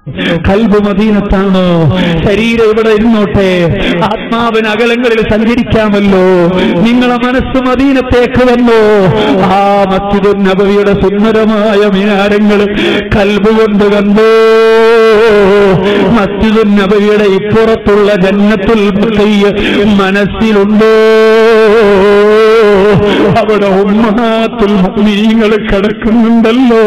കൽബ് മദീനത്താണോ ശരീരം ഇവിടെ ഇരുന്നോട്ടെ ആത്മാവിന് അകലങ്ങളിൽ സഞ്ചരിക്കാമല്ലോ നിങ്ങളെ മനസ്സ് മദീനത്തേക്ക് വന്നോ ആ മസ്ജിദ് നബവിയുടെ സുന്ദരമായ മിനാരങ്ങൾ കൽബ് കൊണ്ട് കണ്ടോ മസ്ജിദ് നബവിയുടെ ഇപ്പുറത്തുള്ള ജന്നത്തുൽ ബഖയ്യ മനസ്സിലുണ്ടോ അവിടെ ഉമ്മഹാത്തുൽ മുഅ്മിനീങ്ങൾ കിടക്കുന്നുണ്ടല്ലോ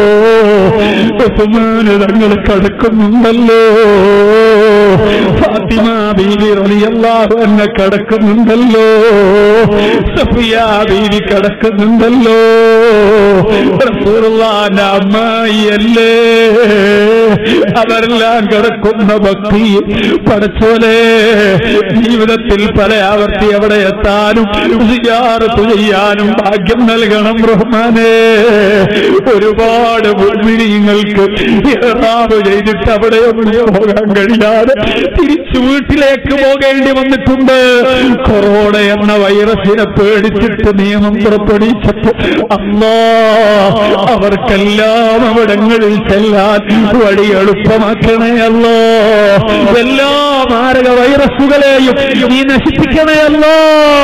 ബഹുമാനതങ്ങൾ കിടക്കുന്നുണ്ടല്ലോ ഫാത്തിമ ബീവി റളിയല്ലാഹു അൻഹ കിടക്കുന്നുണ്ടല്ലോ സഫിയ ബീവി കിടക്കുന്നുണ്ടല്ലോ റസൂലുള്ളാഹിന്റെ അമ്മായിയല്ലേ അവരെല്ലാം കിടക്കുന്ന ഭക്തി പഠിച്ചോലെ ജീവിതത്തിൽ പല ആവർത്തി അവിടെ എത്താനും സിയാറത്ത് ചെയ്യാനും ഭാഗ്യം നൽകണം റഹ്മാനെ ഒരുപാട് മുൻമിനിങ്ങൾക്ക് ഇറാവ് ചെയ്തിട്ട് അവിടെ ഒന്നും പോകാൻ കഴിയാതെ തിരിച്ചു വീട്ടിലേക്ക് പോകേണ്ടി വന്നിട്ടുണ്ട് കൊറോണ എന്ന വൈറസിനെ പേടിച്ചിട്ട് നിയമം പുറപ്പെടുവിച്ചപ്പോ അമ്മ അവർക്കെല്ലാം അവിടങ്ങളിൽ ചെല്ലാൻ വഴി എളുപ്പമാക്കണേ അല്ലോ എല്ലാ മാരക വൈറസുകളെയും നീ നശിപ്പിക്കണേ അല്ലോ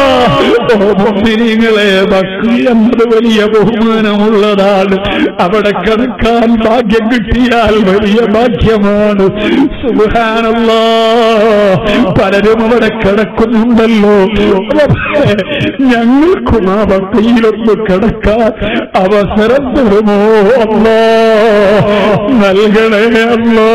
നിങ്ങളെ ഭക്തി എന്നത് വലിയ ബഹുമാനമുള്ളതാണ് അവിടെ കിടക്കാൻ ഭാഗ്യം കിട്ടിയാൽ വലിയ ഭാഗ്യമാണ് സുഹാനല്ലോ പലരും അവിടെ കിടക്കുന്നുണ്ടല്ലോ ഞങ്ങൾക്കും ആ ഭക്തിയിലൊന്ന് കിടക്കാൻ അവസരം തരുമോ അല്ലോ നൽകണേ അല്ലോ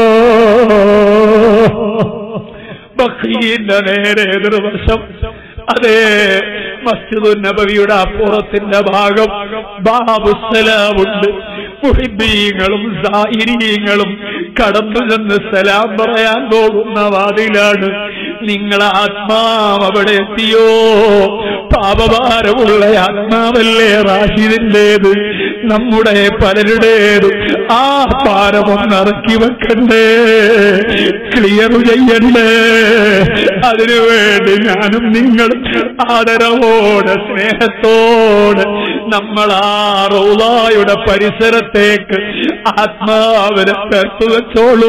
ബക്രീന്റെ നേരെ എതിർവശം അതേ മസ്ജിദ് നബവിയുടെ അപ്പുറത്തിന്റെ ഭാഗം ബാബുസലാമുണ്ട് മുഹിബീങ്ങളും സാഹിരീങ്ങളും കടന്നു ചെന്ന് സലാം പറയാൻ പോകുന്ന വാതിലാണ് നിങ്ങളെ ആത്മാവ് അവിടെ എത്തിയോ പാപഭാരമുള്ള ആത്മാവല്ലേ റാഷിദിന്റേത് നമ്മുടെ പലരുടേത് ആ ഭാരമൊന്നിറക്കി വെക്കണ്ടേ ക്ലിയർ ചെയ്യണ്ടേ അതിനുവേണ്ടി ഞാനും നിങ്ങളും ആദരവോടെ സ്നേഹത്തോടെ നമ്മൾ ആ റൗലായുടെ പരിസരത്തേക്ക് ആത്മാവിനെ ചേർത്ത് വെച്ചോളൂ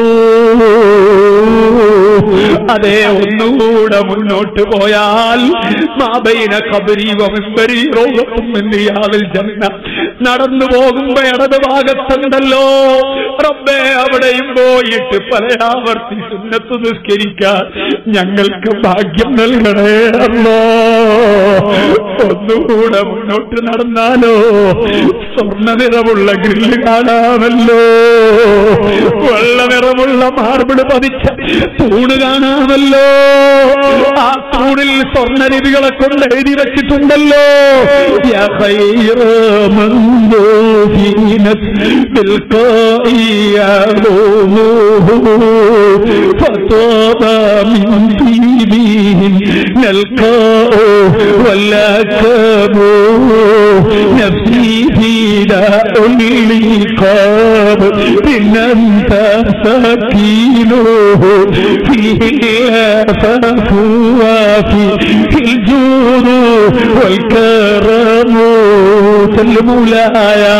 അതേ ഒന്നുകൂടെ മുന്നോട്ട് പോയാൽ മാബൈന കബരി വമിമ്പരി റോഗത്തും എന്തിയാവിൽ ജന്ന നടന്നു പോകുമ്പോ ഇടത് ഭാഗത്തുണ്ടല്ലോ റബ്ബേ അവിടെയും പോയിട്ട് പല ആവർത്തി സുന്നത്ത് നിസ്കരിക്കാൻ ഞങ്ങൾക്ക് ഭാഗ്യം നൽകണേ അല്ലോ ഒന്നുകൂടെ മുന്നോട്ട് നടന്നാലോ സ്വർണ്ണ നിറമുള്ള ഗ്രില്ല് കാണാമല്ലോ വെള്ള നിറമുള്ള മാർബിൾ പതിച്ച തൂണ് കാണാമല്ലോ ആ തൂണിൽ സ്വർണ്ണലിപികളെ കൊണ്ട് എഴുതി വെച്ചിട്ടുണ്ടല്ലോ യാ ഖൈറ മൻദൂഫീനത് ബിൽഖാഇ യഅലൂഹു ഫതാബ മിൻ ദീബിഹിം നൽഖാഉ വല്ലകബു നഫ്സി فداء للقاب إن أنت سكينه فيه الآفاق وفيه الجود والكرم المولايا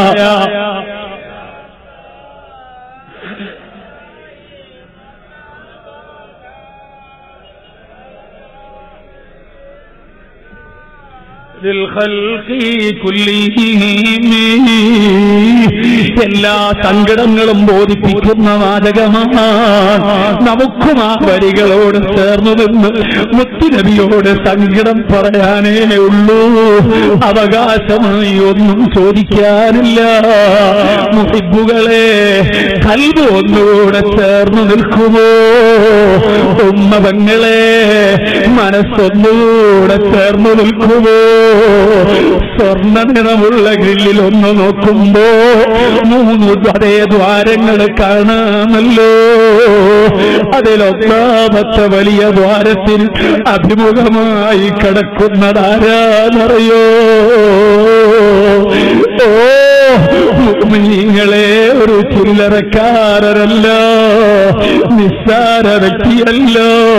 للخلق كلهم എല്ലാ സങ്കടങ്ങളും ബോധിപ്പിക്കുന്ന വാചകമാണ് നമുക്കും ആ വരികളോട് ചേർന്നു നിന്ന് മുത്തുനബിയോട് സങ്കടം പറയാനേ ഉള്ളൂ അവകാശമായി ഒന്നും ചോദിക്കാനില്ല മുഹിബുകളെ കൽവ് ഒന്നുകൂടെ ചേർന്ന് നിൽക്കുമോ ഉമ്മവങ്ങളെ മനസ്സൊന്നുകൂടെ ചേർന്ന് നിൽക്കുമോ സ്വർണ്ണ നിറമുള്ള ഗ്രില്ലിൽ ഒന്ന് നോക്കുമ്പോ മൂന്ന് അതേ ദ്വാരങ്ങൾ കാണാമല്ലോ അതിലൊന്നാമത്തെ വലിയ ദ്വാരത്തിൽ അഭിമുഖമായി കിടക്കുന്നതാരാന്നറിയോ ഓ നിങ്ങളെ ഒരു ചില്ലറക്കാരല്ല നിസ്സാര വ്യക്തിയല്ല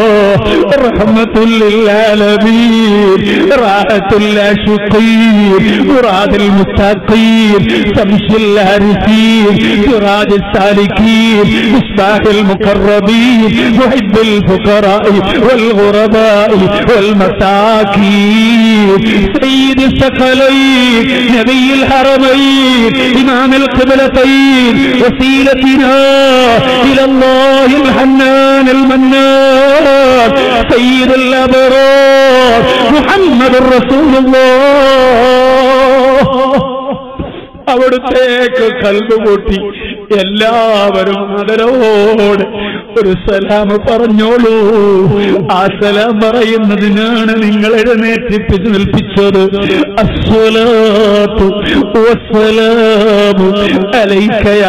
റഹ്മത്തുല്ലാലമീൻ റാഹത്തുല്ലാശുഖീൻ മുറാദിൽ മുസ്താഖീൻ ശംസുൽ ആരിഫീൻ സിറാജ് السالكين مصباح المقربين محب الفقراء والغرباء والمساكين سيد الثقلين نبي الحرمين إمام القبلتين وسيلتنا إلى الله الحنان المنان سيد الأبرار محمد رسول الله അവിടുത്തേക്ക് കൽബുകൂട്ടി എല്ലാവരും അതരോട് ഒരു സലാം പറഞ്ഞോളൂ ആ സലാം പറയുന്നതിനാണ് നിങ്ങൾ എഴുന്നേറ്റിപ്പിച്ച് നിൽപ്പിച്ചത് അസ്വലാത്തു വസ്സലാമു അലൈക യാ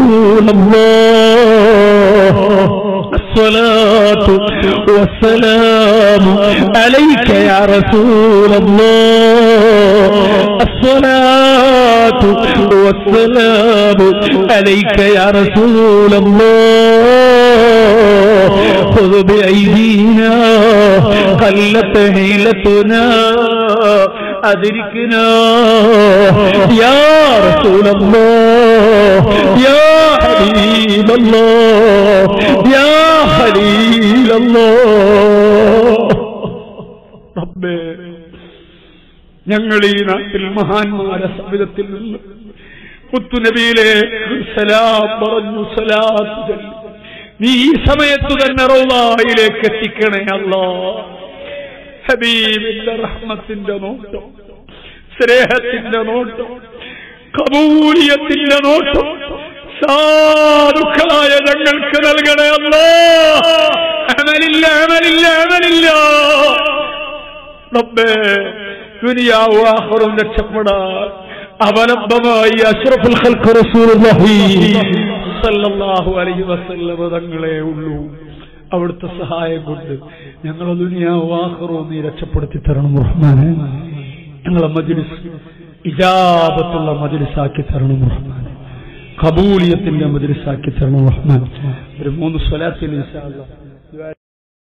റസൂലല്ലാഹ് الصلاة والسلام عليك يا رسول الله الصلاة والسلام عليك يا رسول الله خذ بأيدينا قلت هيلتنا أدركنا يا رسول الله يا حبيب الله يا خليل الله ربي ഞങ്ങൾ ഈ നാട്ടിൽ മഹാന്മാരെ സവിധത്തിൽ നിന്ന് മുത്തുനബിയിലെ സലാം പറഞ്ഞു സലാത്ത് ചൊല്ലി. നീ ഈ സമയത്ത് തന്നെ റൗലായിലേക്ക് എത്തിക്കണേ അല്ലാ ഹബീബിന്റെ റഹ്മത്തിന്റെ നോട്ടം സ്നേഹത്തിന്റെ നോട്ടം കബൂലിയത്തിന്റെ നോട്ടം സാധുക്കളായ ഞങ്ങൾക്ക് നൽകണേ അല്ലാ അമലില്ല അമലില്ല അമലില്ല റബ്ബേ ദുനിയാവും ആഖിറും രക്ഷപ്പെടാൻ അവലംബമായി അഷ്റഫുൽ ഖൽഖ് റസൂലുള്ളാഹി സല്ലല്ലാഹു അലൈഹി വസല്ലം തങ്ങളെ ഉള്ളൂ അവിടുത്തെ സഹായം കൊണ്ട് ഞങ്ങളെ ദുനിയാവും ആഖിറും നീ രക്ഷപ്പെടുത്തി തരണം റഹ്മാനെ ഞങ്ങളെ മജ്ലിസ് ഇജാബത്തുള്ള മജ്ലിസാക്കി തരണം റഹ്മാനെ കബൂലിയത്തിന്റെ മജ്ലിസാക്കി തരണം റഹ്മാൻ ഒരു മൂന്ന് സ്വലാത്തിൽ ഇൻഷാ അല്ലാഹ്